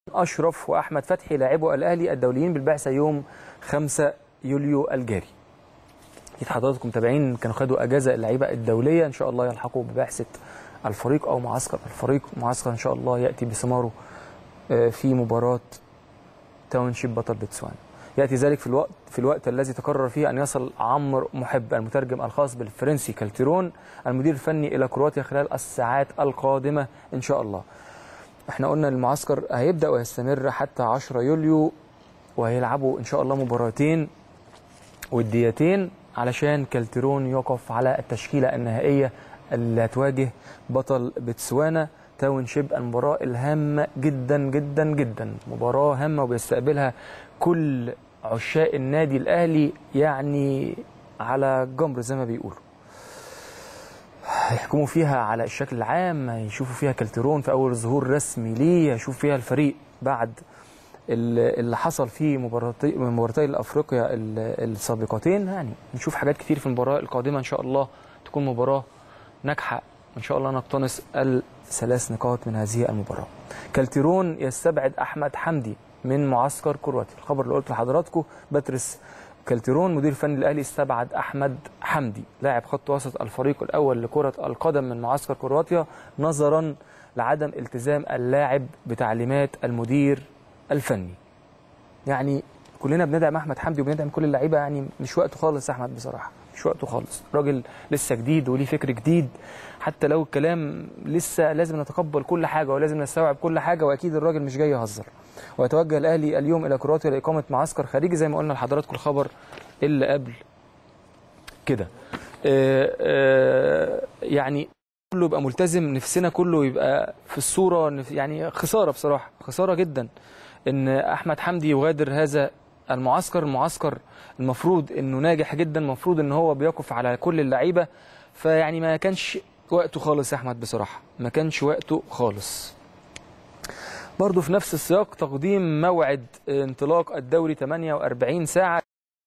اشرف واحمد فتحي لاعبو الاهلي الدوليين بالبعثه يوم 5 يوليو الجاري اكيد حضراتكم متابعين كانوا خدوا اجازه اللعيبه الدوليه ان شاء الله يلحقوا ببعثه الفريق او معسكر الفريق معسكر ان شاء الله ياتي بثماره في مباراه تاونشيب بطل بتسوانا ياتي ذلك في الوقت في الوقت الذي تقرر فيه ان يصل عمرو محب المترجم الخاص بالفرنسي كالتيرون المدير الفني الى كرواتيا خلال الساعات القادمه ان شاء الله. احنا قلنا المعسكر هيبدا ويستمر حتى 10 يوليو وهيلعبوا ان شاء الله مباراتين وديتين علشان كالتيرون يقف على التشكيله النهائيه اللي هتواجه بطل بتسوانا تاونشيب المباراه الهامه جدا جدا جدا مباراه هامه وبيستقبلها كل عشاق النادي الاهلي يعني على جمر زي ما بيقولوا هيحكموا فيها على الشكل العام هيشوفوا فيها كالتيرون في اول ظهور رسمي ليه هيشوف فيها الفريق بعد اللي حصل في مباراتي مباراتي الافريقيا السابقتين يعني نشوف حاجات كتير في المباراه القادمه ان شاء الله تكون مباراه ناجحه ان شاء الله نقتنص الثلاث نقاط من هذه المباراه كالتيرون يستبعد احمد حمدي من معسكر كرواتيا الخبر اللي قلت لحضراتكم باتريس كالتيرون مدير فني الاهلي استبعد احمد حمدي لاعب خط وسط الفريق الاول لكره القدم من معسكر كرواتيا نظرا لعدم التزام اللاعب بتعليمات المدير الفني يعني كلنا بندعم احمد حمدي وبندعم كل اللعيبه يعني مش وقته خالص احمد بصراحه مش وقته خالص راجل لسه جديد وليه فكر جديد حتى لو الكلام لسه لازم نتقبل كل حاجه ولازم نستوعب كل حاجه واكيد الراجل مش جاي يهزر ويتوجه الاهلي اليوم الى كرواتيا لاقامه معسكر خارجي زي ما قلنا لحضراتكم الخبر اللي قبل كده يعني كله يبقى ملتزم نفسنا كله يبقى في الصوره يعني خساره بصراحه خساره جدا ان احمد حمدي يغادر هذا المعسكر المعسكر المفروض انه ناجح جدا المفروض ان هو بيقف على كل اللعيبه فيعني ما كانش وقته خالص يا احمد بصراحه ما كانش وقته خالص برضه في نفس السياق تقديم موعد انطلاق الدوري 48 ساعه